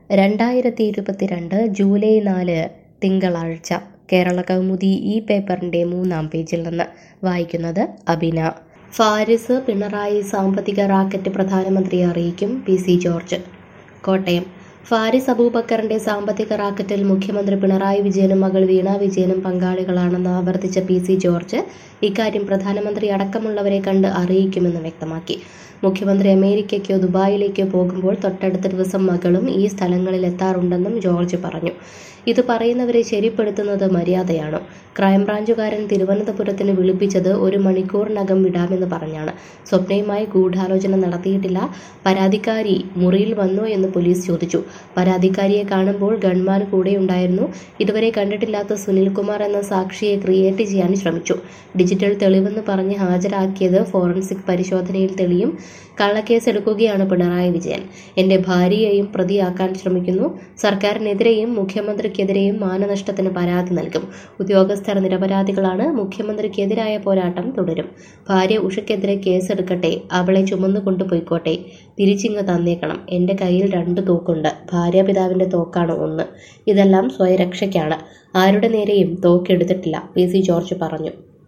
രണ്ടായിരത്തി ഇരുപത്തിരണ്ട് ജൂലൈ നാല് തിങ്കളാഴ്ച കേരള കൗമുദി ഈ പേപ്പറിൻ്റെ മൂന്നാം പേജിൽ നിന്ന് വായിക്കുന്നത് അബിന ഫാരിസ് പിണറായി സാമ്പത്തിക റാക്കറ്റ് പ്രധാനമന്ത്രിയെ അറിയിക്കും P C George Kottayam Faris അബൂബക്കറിന്റെ സാമ്പത്തിക റാക്കറ്റിൽ മുഖ്യമന്ത്രി പിണറായി വിജയനും മകൾ വീണ വിജയനും പങ്കാളികളാണെന്ന് ആവർത്തിച്ച പി സി ജോർജ് ഇക്കാര്യം പ്രധാനമന്ത്രി അടക്കമുള്ളവരെ കണ്ട് അറിയിക്കുമെന്ന് വ്യക്തമാക്കി മുഖ്യമന്ത്രി അമേരിക്കയ്ക്കോ ദുബായിലേക്കോ പോകുമ്പോൾ തൊട്ടടുത്ത ദിവസം മകളും ഈ സ്ഥലങ്ങളിൽ എത്താറുണ്ടെന്നും ജോർജ് പറഞ്ഞു ഇത് പറയുന്നവരെ ശരിപ്പെടുത്തുന്നത് മര്യാദയാണോ ക്രൈംബ്രാഞ്ചുകാരൻ തിരുവനന്തപുരത്തിന് വിളിപ്പിച്ചത് ഒരു മണിക്കൂറിനകം വിടാമെന്ന് പറഞ്ഞാണ് സ്വപ്നയുമായി ഗൂഢാലോചന നടത്തിയിട്ടില്ല പരാതിക്കാരി മുറിയിൽ വന്നോ എന്ന് പോലീസ് ചോദിച്ചു പരാതിക്കാരിയെ കാണുമ്പോൾ ഗൺമാൻ കൂടെയുണ്ടായിരുന്നു ഇതുവരെ കണ്ടിട്ടില്ലാത്ത സുനിൽകുമാർ എന്ന സാക്ഷിയെ ക്രിയേറ്റ് ചെയ്യാൻ ശ്രമിച്ചു ഡിജിറ്റൽ തെളിവെന്ന് പറഞ്ഞ് ഹാജരാക്കിയത് ഫോറൻസിക് പരിശോധനയിൽ തെളിയും കള്ളക്കേസ് എടുക്കുകയാണ് പിണറായി വിജയൻ എന്റെ ഭാര്യയെയും പ്രതിയാക്കാൻ ശ്രമിക്കുന്നു സർക്കാരിനെതിരെയും മുഖ്യമന്ത്രിക്കെതിരെയും മാനനഷ്ടത്തിന് പരാതി നൽകും ഉദ്യോഗസ്ഥർ നിരപരാധികളാണ് മുഖ്യമന്ത്രിക്കെതിരായ പോരാട്ടം തുടരും ഭാര്യ ഉഷയ്ക്കെതിരെ കേസെടുക്കട്ടെ അവളെ ചുമന്നു കൊണ്ടുപോയിക്കോട്ടെ തിരിച്ചിങ്ങ് തന്നേക്കണം എൻ്റെ കയ്യിൽ രണ്ട് തോക്കുണ്ട് ഭാര്യാപിതാവിൻ്റെ തോക്കാണ് ഒന്ന് ഇതെല്ലാം സ്വയരക്ഷയ്ക്കാണ് ആരുടെ നേരെയും തോക്കെടുത്തിട്ടില്ല പി സി ജോർജ് പറഞ്ഞു